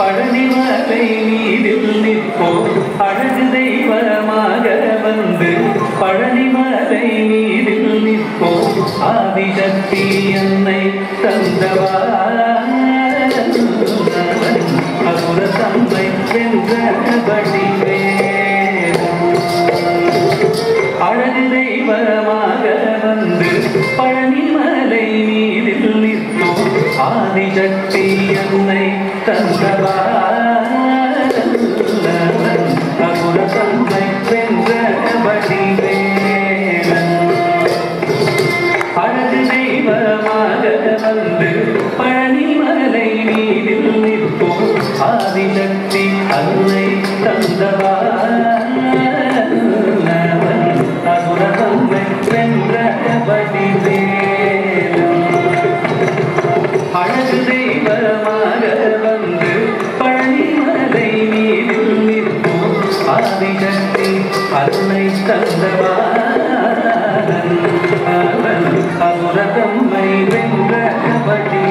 பழனிமலை மீதில் நிற்போம் அழகு தெய்வமாக வந்து பழனிமலை மீதில் நிற்போம் ஆதிசக்தி என்னை தந்தவா அசுர தம்மை வென்றபடி அழகு தெய்வமாக வந்து பழனிமலை மீதில் நிற்கும் ஆதிசக்தி என்னை தந்தவா அசுர தம்மை வென்றபடி அழகு தெய்வமாக வந்து பழனிமலை மீதில் நிற்போம் ஆதிசக்தி அன்னை தந்தவா அசுரதம்மை வென்றபடி அழகு தெய்வமாக வந்து பழனிமலை மீதில் நிற்போம் ஆதிசக்தி அன்னை தந்தவா அவன் அசுரதம்மை வென்றபடி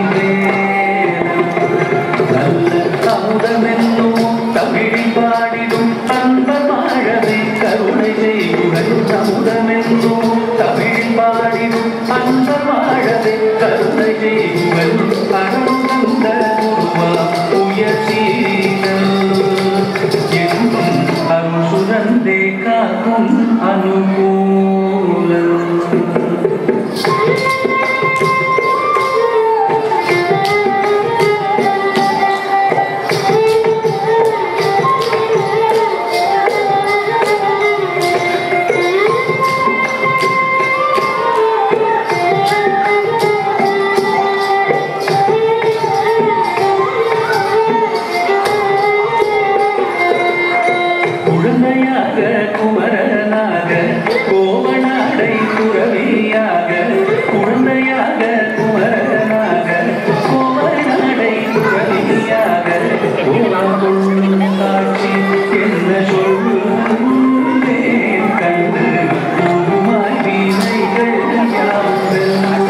நல்ல அமுதமென்னும் தமிழில் பாடிடும் அந்த மாழவை கருணை செய்யுடன் அமுதமென்னும் தமிழில் பாடிடும் அந்த மாழவை கருணை செய்யுடன் அனுந்த குருவா உயர்ச்சீர்கள் என்றும் அருள் சுரந்தே காக்கும் அனுகூலம் குழந்தையாக குமரனாக கோவனாடை துறவியாக குழந்தையாக குமரனாக கோவனாடை துறவியாக கோலம் கொள்ளும் காட்சி என்ன சொல்லுவேன் கண்டு உருமாய் வீணைகள் யாவும்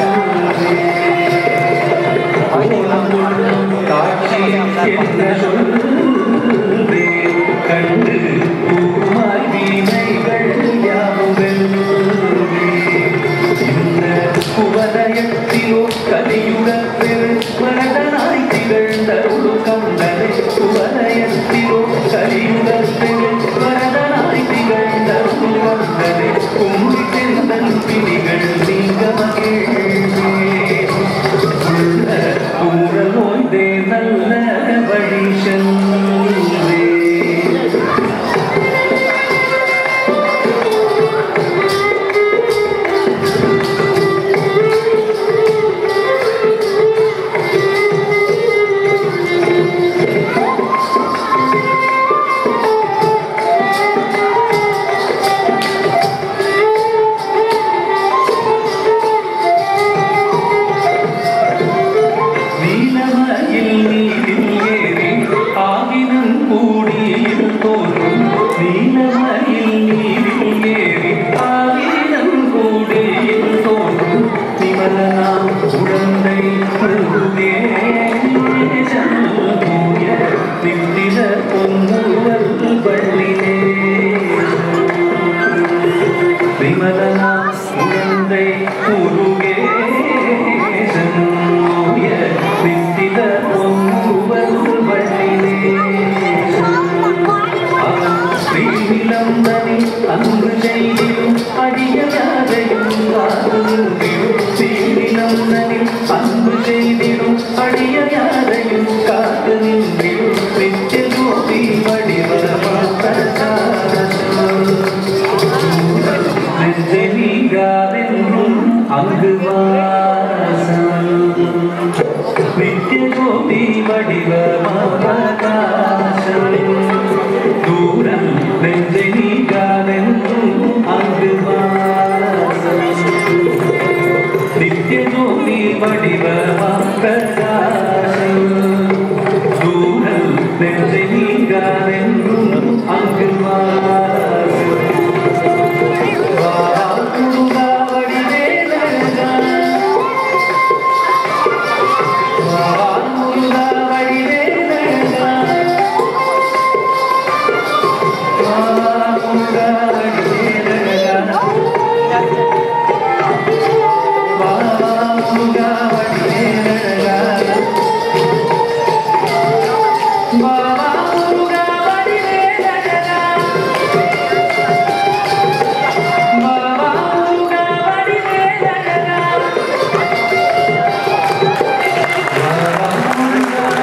கோலம் கொள்ளும் காட்சி என்ன சொல்லுவேன் கண்டு உருமாய் வீணைகள் யாவும் இந்த குவலயத்திலோ கலியுகப் பெரு வரதனாய் திகழ்ந்த ஒரு கந்தனை குவலயத்திலோ கலியுகப் பெரு வரதனாய் திகழ்ந்த ஒரு கந்தனை கும்பி செந்தன் பிடிகள் நீங்க மகிழ்வே உள்ள ஊரல் ஓய்ந்தே நல்ல வழி செல்வே நீலமயில் நீரில் ஏறி ஆவினன் கூடியில் தோன்றும் நீலமயில் நீரில் ஏறி ஆவினன் கூடியில் தோன்றும் நிமலனாம் குழந்தை முழுதே தூய நித்தில பொங்குவல் வள்ளினே விமலனா குழந்தை உருகே சன்னோய வித்தில பொங்குவல் வள்ளினே ஸ்ரீவிலம்பனி அன்பு செய்திடும் அடியாரையும் காத்துநின்றிடும் ஸ்ரீவிலம்பனி அன்பு செய்திடும் அடியாரையும் காத்து நின்றிடும் நித்திய கோபி வடிவரமாற்றென்றும் அங்கு வாசம் நித்திய கோபி வடிவமாகாசம் தூரம் நெஞ்சை நீங்காதென்றும் அங்கு வாசம் நித்திய கோபி வடிவ